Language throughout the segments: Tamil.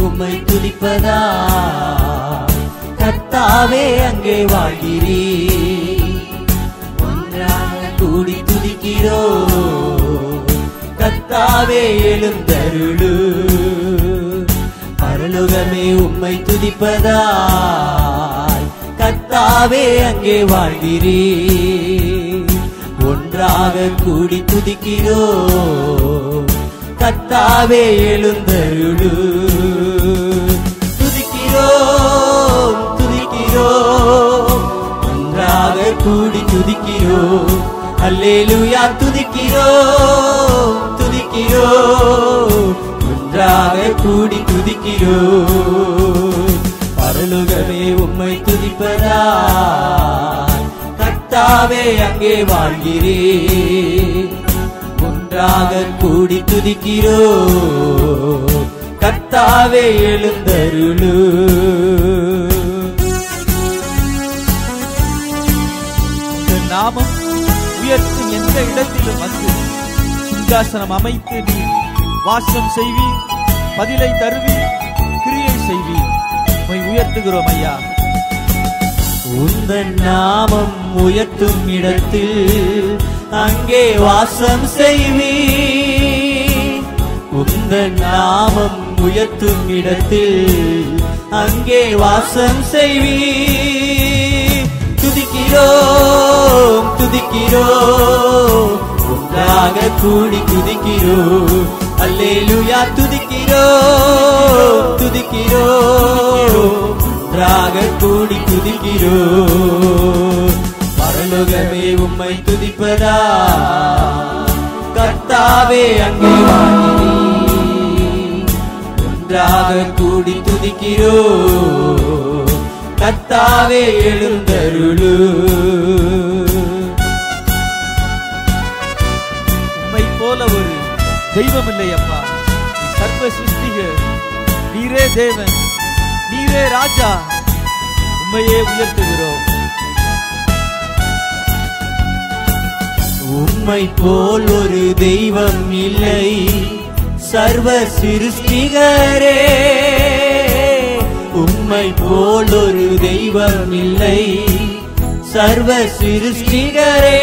உம்மை துதிப்பதா கத்தாவே அங்கே வாழ்கிறீ ஒன்றாக கூடி துதிக்கிறோ கத்தாவே எழுந்தருளு பரலோகமே உம்மை துதிப்பதா கத்தாவே அங்கே வாழ்கிறீ ஒன்றாக கூடி துதிக்கிறோ கத்தாவே எழுந்தருளு துதிக்கிறோம் துதிக்கிறோம் ஒன்றாக கூடி துதிக்கிறோம் அல்லேலூயா துதிக்கிறோம் துதிக்கிறோம் ஒன்றாக கூடி துதிக்கிறோம் பரலோகமே உம்மை துதிப்பதா கர்த்தாவே அங்கே வாழ்கிறே ஒன்றாக கூடி துதிக்கிறோ கர்த்தாவே எழுந்தருளு உங்கள் நாமம் உயர்த்தும் எந்த இடத்திலும் வந்து சிங்காசனம் அமைத்து நீ வாசம் செய்வீர் பதிலை தருவீர் கிரியை செய்வீர் உம்மை உயர்த்துகிறோம் ஐயா உந்தன் நாமம் உயர்த்தும் இடத்தில் அங்கே வாசம் செய்வீ உந்தன் நாமம் உயர்த்தும் இடத்தில் அங்கே வாசம் செய்வீ துதிக்கிறோம் துதிக்கிறோம் ஒன்றாக கூடி துதிக்கிறோம் அல்லேலூயா துதிக்கிறோம் துதிக்கிறோம் ஒன்றாக கூடி துதிக்கிறோம் பரலோகமே உம்மை துதிப்பதா கர்த்தாவே அங்கே வாழ்கிறீர். ஒன்றாக கூடி துதிக்கிறோ கர்த்தாவே எழுந்தருளு உம்மை போல ஒரு தெய்வம் இல்லை அப்பா நீ சர்வ சிருஷ்டிகர் நீரே தேவன் நீரே ராஜா உம்மையே உயர்த்துகிறோம் உம்மை போல் ஒரு தெய்வம் இல்லை சர்வ சிருஷ்டிகரே உம்மை போல் ஒரு தெய்வம் இல்லை சர்வ சிருஷ்டிகரே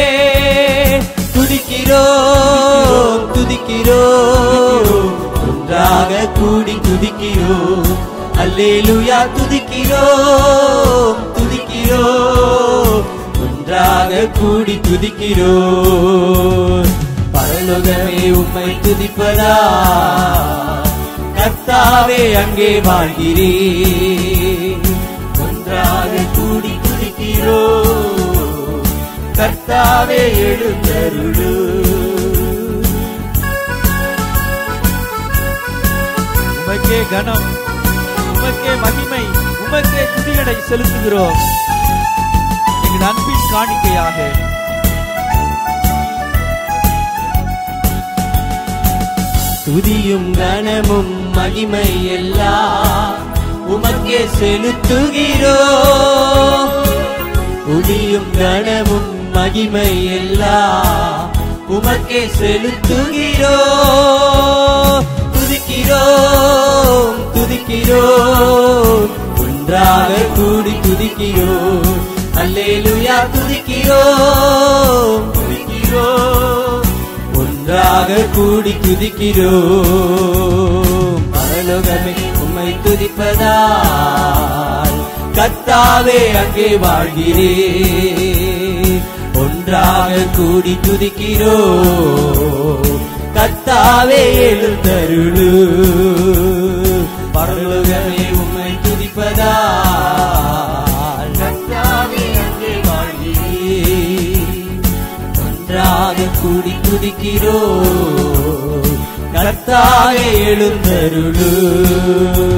துதிக்கிறோம் துதிக்கிறோம் ஒன்றாக கூடி துதிக்கிறோம் அல்லேலூயா துதிக்கிறோம் துதிக்கிறோம் ஒன்றாக கூடி துதிக்கிறோம் பரலோகமே உம்மை துதிப்பதா கர்த்தாவே அங்கே வாழ்கிறே ஒன்றாக கூடி துதிக்கிறோம் கர்த்தாவே எழுந்தருளு உமக்கே கனம் உமக்கே மகிமை உமக்கே துதிகளை செலுத்துகிறோம் எங்கள் அன்பின் காணிக்கையாக துதியும் கனமும் மகிமை எல்லாம் உமக்கே செலுத்துகிறோ துதியும் கனமும் மகிமை எல்லாம் உமக்கே செலுத்துகிறோ துதிக்கிறோம் துதிக்கிறோம் ஒன்றாக கூடி துதிக்கிறோம் அல்லேலூயா துதிக்கிறோம் துதிக்கிறோம் ஒன்றாக கூடி துதிக்கிறோம் பரலோகமே உம்மை துதிப்பதால் கத்தாவே அங்கே வாழ்கிறே ஒன்றாக கூடி துதிக்கிறோம் கத்தாவே எழுந்தருளு பரலோகமே உம்மை துதிப்பதால் கத்தாவே அங்கே வாழ்கிறே ஒன்றாக கூடி துதிக்கிறோ கர்த்தாவே எழுந்தருளு